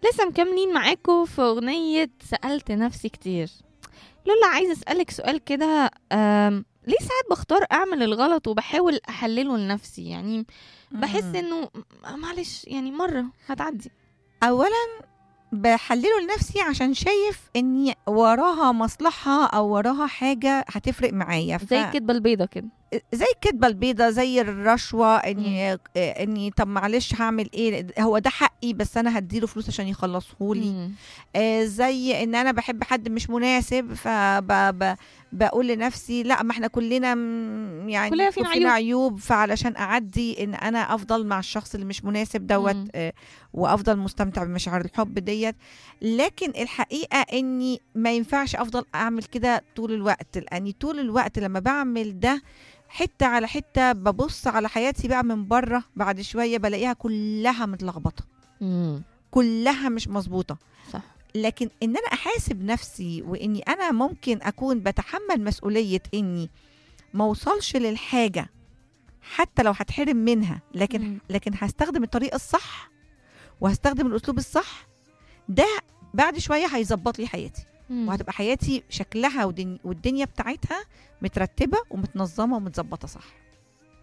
لسه مكملين معاكم في أغنية سألت نفسي كتير لولا عايزة أسألك سؤال كده أم، ليه ساعات بختار أعمل الغلط وبحاول أحلله لنفسي يعني بحس مم. إنه م- معلش يعني مرة هتعدي اولا بحلله لنفسي عشان شايف اني وراها مصلحه او وراها حاجه هتفرق معايا ف- زي الكدبة البيضة كده زي الكدبه البيضه زي الرشوه اني اني طب معلش هعمل ايه هو ده حقي بس انا هديله فلوس عشان يخلصهولي مم. آه زي ان انا بحب حد مش مناسب فبقول لنفسي لا ما احنا كلنا م- يعني كلنا فينا فينا عيوب فعلشان اعدي ان انا افضل مع الشخص اللي مش مناسب دوت مم. آه وافضل مستمتع بمشاعر الحب ديت لكن الحقيقه اني ما ينفعش افضل اعمل كده طول الوقت لاني طول الوقت لما بعمل ده حته على حته ببص على حياتي بقى من بره بعد شويه بلاقيها كلها متلخبطه مم. كلها مش مظبوطه صح لكن ان انا احاسب نفسي واني انا ممكن اكون بتحمل مسؤوليه اني ما اوصلش للحاجه حتى لو هتحرم منها لكن مم. لكن هستخدم الطريقه الصح وهستخدم الاسلوب الصح ده بعد شويه هيظبط لي حياتي مم. وهتبقى حياتي شكلها ودن- والدنيا بتاعتها مترتبه ومتنظمه ومتظبطه صح